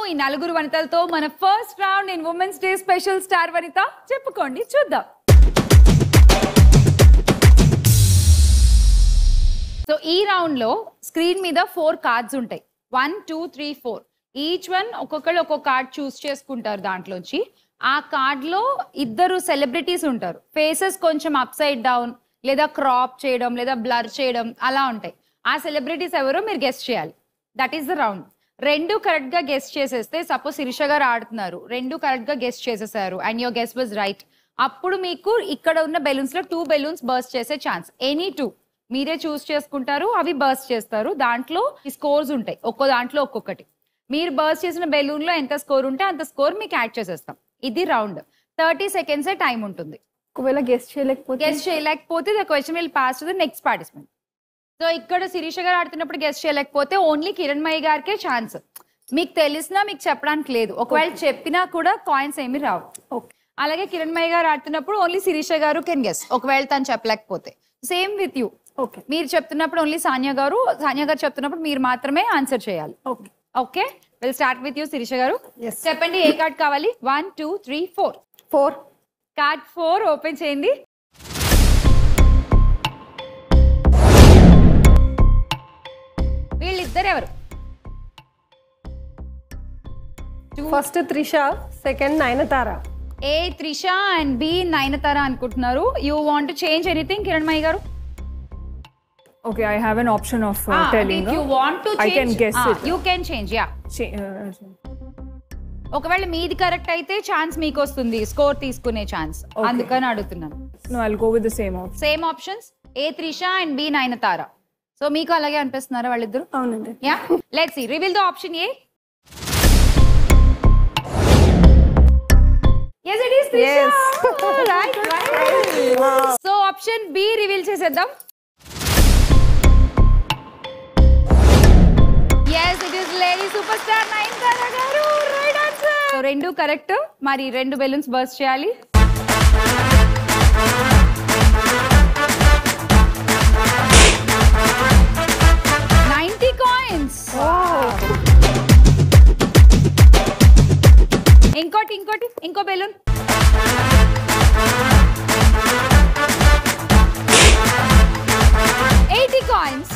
ఈ నలుగురు వనితలతో మన first round in women's day special star Vanitha చెప్పుకోండి చూద్దాం సో ఈ రౌండ్ లో స్క్రీన్ మీద ఫోర్ కార్డ్స్ ఉంటాయి one two three four each one ఒక్కొక్కళ్ళు ఒక్కొక్క కార్డ్ చూస్ చేసుకుంటారు దాంట్లోంచి ఆ కార్డ్ లో ఇద్దరు సెలబ్రిటీస్ ఉంటారు ఫేసెస్ కొంచెం అప్ సైడ్ డౌన్ లేదా క్రాప్ చేయడం లేదా బ్లర్ చేయడం అలా ఉంటాయి ఆ సెలబ్రిటీస్ ఎవరో మీరు గెస్ట్ చేయాలి దట్ ఈస్ ద రౌండ్ రెండు కరెక్ట్ గా గెస్ట్ చేసేస్తే సపోజ్ శిరీష గారు ఆడుతున్నారు రెండు కరెక్ట్ గా గెస్ట్ చేసేసారు and your guess was right అప్పుడు మీకు ఇక్కడ ఉన్న బెలూన్స్ లో టూ బెలూన్స్ బర్స్ట్ చేసే ఛాన్స్ ఎనీ టూ మీరే చూస్ చేసుకుంటారు అవి బర్స్ట్ చేస్తారు దాంట్లో ఈ స్కోర్స్ ఉంటాయి ఒక్కో దాంట్లో ఒక్కొక్కటి మీరు బర్స్ట్ చేసిన బెలూన్ లో ఎంత స్కోర్ ఉంటే అంత స్కోర్ మీకు యాడ్ చేసేస్తాం ఇది రౌండ్ థర్టీ సెకండ్స్ టైం ఉంటుంది ఒకవేళ గెస్ట్ చేయలేకపోతే గెస్ట్ చేయలేకపోతే the question will pass to the next participant so ఇక్కడ శిరీష గారు ఆడుతున్నప్పుడు గెస్ట్ చేయలేకపోతే ఓన్లీ కిరణ్మయ్య గారికే ఛాన్స్ మీకు తెలిసినా మీకు చెప్పడానికి లేదు ఒకవేళ చెప్పినా కూడా కాయిన్స్ ఏమి రావు ఓకే అలాగే కిరణ్మయ్య గారు ఆడుతున్నప్పుడు ఓన్లీ శిరీష గారు కెన్ గెస్ ఒకవేళ తను చెప్పలేకపోతే సేమ్ విత్ యూ ఓకే మీరు చెప్తున్నప్పుడు ఓన్లీ సానియా గారు సానియా గారు చెప్తున్నప్పుడు మీరు మాత్రమే ఆన్సర్ చేయాలి okay okay will start with you Sirisha garu Yes. చెప్పండి ఏ కార్డ్ కావాలి one two three four four card four open చేయండి వీళ్ళిద్దరు ఎవరు first Trisha second Nayanthara A Trisha and B Nayanthara అనుకుంటున్నారు you want change anything Kiranmayi garu Okay, I have an option of uh, telling. You uh, want to I can guess it. You can change yeah cha- uh, ఒకవేళ మీది correct అయితే chance మీకు వస్తుంది score తీసుకునే chance అందుకని అడుగుతున్నాను no, I'll go with the same option. Same options A Trisha and B Nayanthara so మీకు అలాగే అనిపిస్తున్నారా వాళ్ళిద్దరు అవునండి yeah let's see reveal the option A yes it is Trisha Yes. right right so option B reveal చేసేద్దాం yes it is lady superstar Nayanthara garu right answer so రెండు correct మరి రెండు balloons burst చేయాలి నైన్టీ కాయిన్స్ ఇంకోటి ఇంకోటి ఇంకో balloon eighty coins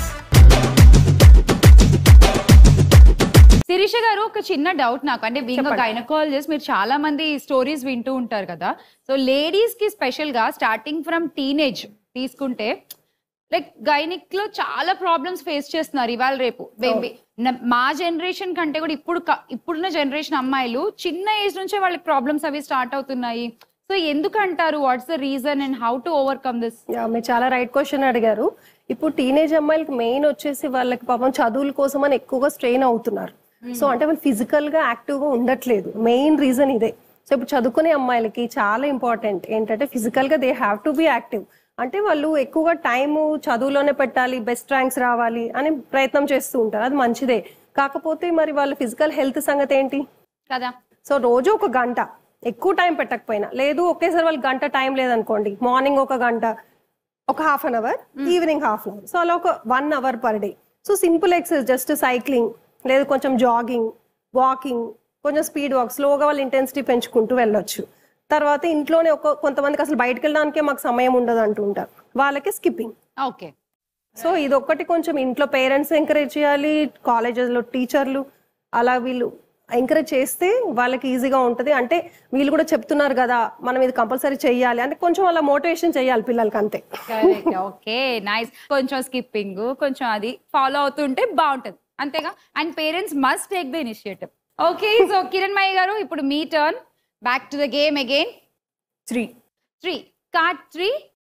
Sirisha గారు ఒక చిన్న డౌట్ నాకు అంటే బీయింగ్ గైనకాలజిస్ట్ మీరు చాలా మంది స్టోరీస్ వింటూ ఉంటారు కదా సో లేడీస్ కి స్పెషల్ గా స్టార్టింగ్ ఫ్రమ్ టీనేజ్ తీసుకుంటే లైక్ గైనిక్ లో చాలా ప్రాబ్లమ్స్ ఫేస్ చేస్తున్నారు ఇవాళ రేపు బేబీ మా జనరేషన్ కంటే కూడా ఇప్పుడు క- ఇప్పుడున్న జనరేషన్ అమ్మాయిలు చిన్న ఏజ్ నుంచే వాళ్ళకి ప్రాబ్లమ్స్ అవి స్టార్ట్ అవుతున్నాయి సో ఎందుకు అంటారు what's the reason and how to overcome this yeah మీరు చాలా రైట్ క్వశ్చన్ అడిగారు ఇప్పుడు టీనేజ్ అమ్మాయిలకి మెయిన్ వచ్చేసి వాళ్ళకి పాపం చదువుల కోసం అని ఎక్కువగా స్ట్రెయిన్ అవుతున్నారు సో అంటే వాళ్ళు ఫిజికల్ గా యాక్టివ్ గా ఉండట్లేదు మెయిన్ రీజన్ ఇదే సో ఇప్పుడు చదువుకునే అమ్మాయిలకి చాలా ఇంపార్టెంట్ ఏంటంటే ఫిజికల్ గా they have to be active అంటే వాళ్ళు ఎక్కువగా టైం చదువులోనే పెట్టాలి బెస్ట్ ర్యాంక్స్ రావాలి అని ప్రయత్నం చేస్తూ ఉంటారు అది మంచిదే కాకపోతే మరి వాళ్ళ ఫిజికల్ హెల్త్ సంగతి ఏంటి కదా సో రోజు ఒక గంట ఎక్కువ టైం పెట్టకపోయినా లేదు ఒకేసారి వాళ్ళకి గంట టైం లేదనుకోండి మార్నింగ్ ఒక గంట ఒక half an hour evening half an hour so అలా ఒక one hour per day so simple exercise just cycling లేదు కొంచెం జాగింగ్ వాకింగ్ కొంచెం స్పీడ్ వాక్ స్లోగా వాళ్ళ ఇంటెన్సిటీ పెంచుకుంటూ వెళ్ళొచ్చు తర్వాత ఇంట్లోనే ఒక కొంతమందికి అసలు బయటకు వెళ్ళడానికే మాకు సమయం ఉండదు అంటుంటారు వాళ్ళకి స్కిప్పింగ్ ఓకే సో ఇది ఒక్కటి కొంచెం ఇంట్లో పేరెంట్స్ ఎంకరేజ్ చేయాలి కాలేజెస్లో టీచర్లు అలా వీళ్ళు ఎంకరేజ్ చేస్తే వాళ్ళకి ఈజీగా ఉంటుంది అంటే వీళ్ళు కూడా చెప్తున్నారు కదా మనం ఇది కంపల్సరీ చెయ్యాలి అంటే కొంచెం అలా మోటివేషన్ చేయాలి పిల్లలకి అంతే కరెక్ట్ ఓకే నైస్ కొంచెం స్కిప్పింగ్ కొంచెం అది ఫాలో అవుతుంటే బాగుంటది అంతేగా and parents must take the initiative okay so Kiranmayi garu ఇప్పుడు మీ turn back to the game again Three. Three card three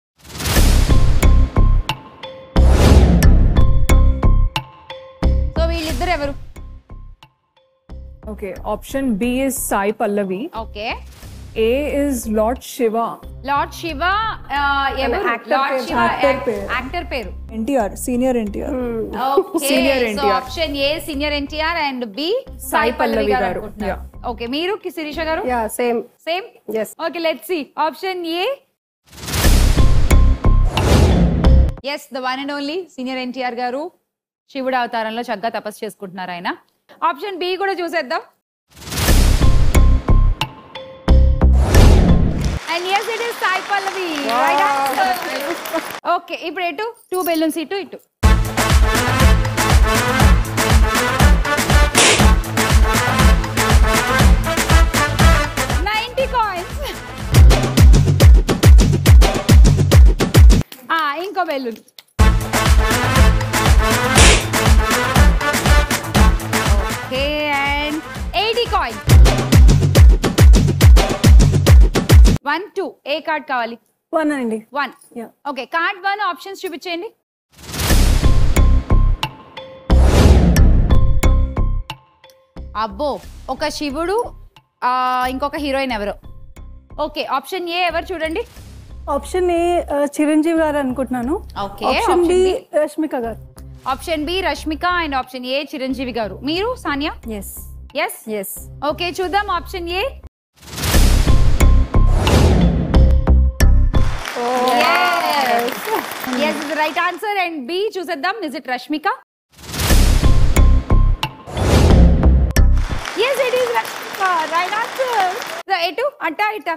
so వీళ్ళిద్దరు ఎవరు Okay, option B is Sai Pallavi. Okay A is Lord Shiva. Lord Shiva ఎవరు actor Lord పేరు, Shiva actor పేరు. Actor పేరు NTR senior NTR okay Senior so NTR. Option A senior NTR and B Sai Sai Pallavi Pallavi garu garu. అనుకుంటున్నారు okay మీరు కి Sirisha garu yeah same same yes okay let's see option A yes the one and only senior NTR garu శివుడు అవతారంలో చక్కగా తపస్సు చేసుకుంటున్నారు ఆయన ఆప్షన్ బి కూడా చూసేద్దాం and yes it is Sai Pallavi okay ఇప్పుడు ఎటు టూ బెలూన్స్ ఇటు ఇటు నైంటీ కాయిన్స్ ఇంకో balloon okay and eighty coin one two ఏ కార్డ్ కావాలి వన్ అండి one Yeah. Okay card one options చూపించేయండి అబ్బో ఒక శివుడు ఆ, ఇంకొక హీరోయిన్ ఎవరు ఓకే ఆప్షన్ ఏ ఎవరు చూడండి ఆప్షన్ ఏ చిరంజీవి గారు అనుకుంటున్నాను okay option B Rashmika garu option B Rashmika and option A Chiranjeevi garu మీరు Sanya yes yes yes okay చూద్దాం option A yes right answer and B చూసేద్దాం is it Rashmika yes it is Rashmika right answer ఎటు అట్ట ఇట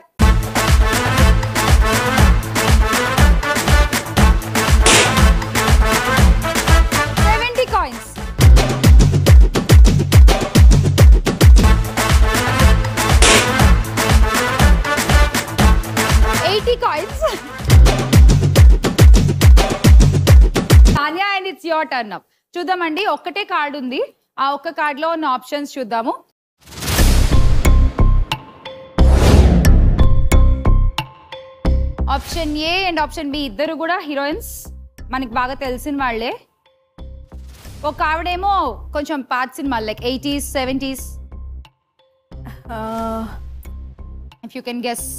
seventy coins eighty coins Tanya and it's your turn అప్ చూద్దామండి ఒక్కటే card ఉంది ఆ ఒక్క కార్డ్ లో ఉన్న ఆప్షన్స్ చూద్దాము option A and option B ఇద్దరు కూడా హీరోయిన్స్ మనకి బాగా తెలిసిన వాళ్ళే ఒక ఆవిడేమో కొంచెం పాత సినిమాలు like eighties seventies if you can guess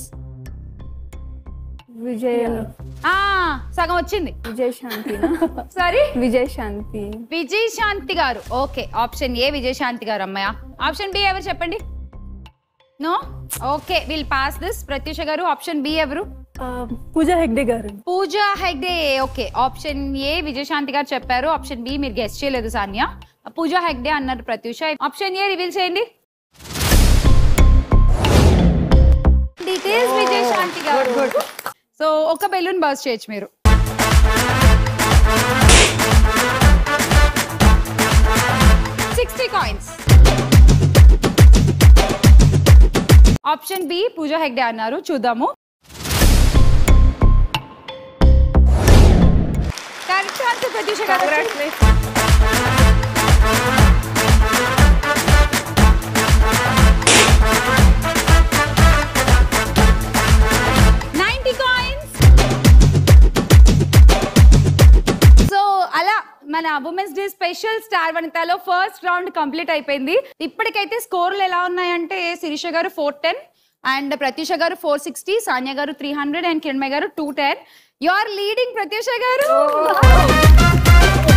Vijay సగం వచ్చింది Vijay Shanthi sorry Vijay Shanthi Vijay Shanthi garu okay option A Vijay Shanthi garu అమ్మాయ ఆప్షన్ బి ఎవరు చెప్పండి no okay will pass this Pratyusha garu option B ఎవరు Pooja Hegde garu Pooja Hegde okay option A Vijayashanti garu చెప్పారు ఆప్షన్ బి మీరు గెస్ట్ చేయలేదు సాన్యా పూజా హెగ్డే అన్నారు ప్రత్యూష ఆప్షన్ ఏ రివీల్ చేయండి డీటెయిల్స్ విజయశాంతి గారు సో ఒక బెలూన్ బస్ చేయొచ్చు మీరు sixty coins option B Pooja Hegde అన్నారు చూద్దాము కరెక్ట్ ఆన్సర్ ప్రత్యూష గారు నైంటీ కాయిన్స్ సో అలా మన ఉమెన్స్ డే స్పెషల్ స్టార్ వనితాలో ఫస్ట్ రౌండ్ కంప్లీట్ అయిపోయింది ఇప్పటికైతే స్కోర్లు ఎలా ఉన్నాయంటే శిరీష గారు ఫోర్ టెన్ అండ్ ప్రత్యూష గారు ఫోర్ సిక్స్టీ సానియా గారు three hundred and Kiranmayi garu two ten you are leading Pratyusha గారు